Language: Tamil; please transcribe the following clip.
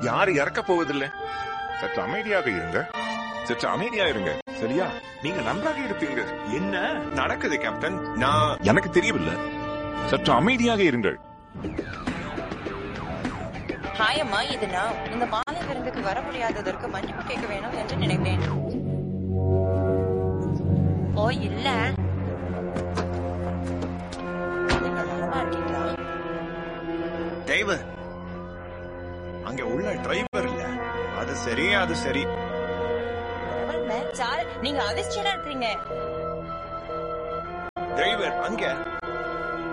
யாரும் இறக்க போவதில்லை சற்று அமைதியாக இருங்க சற்று அமைதியா இருங்க சரியா நீங்க நன்றாக இருப்பீங்க என்ன நடக்குது கேப்டன் நான் எனக்கு தெரியவில்லை சற்று அமைதியாக இருங்கள் ஹாய் அம்மா இது நான் இந்த மாலை விருந்துக்கு வர முடியாததற்கு மன்னிப்பு கேட்க வேணும் என்று நினைத்தேன் ஓ இல்ல நீங்க நலமா இருக்கீங்களா டிரைவர் அங்க உள்ள டிரைவர் இல்ல அது சரி அது சரி சார் நீங்க அதிர்ச்சியா இருக்கீங்க டிரைவர் அங்க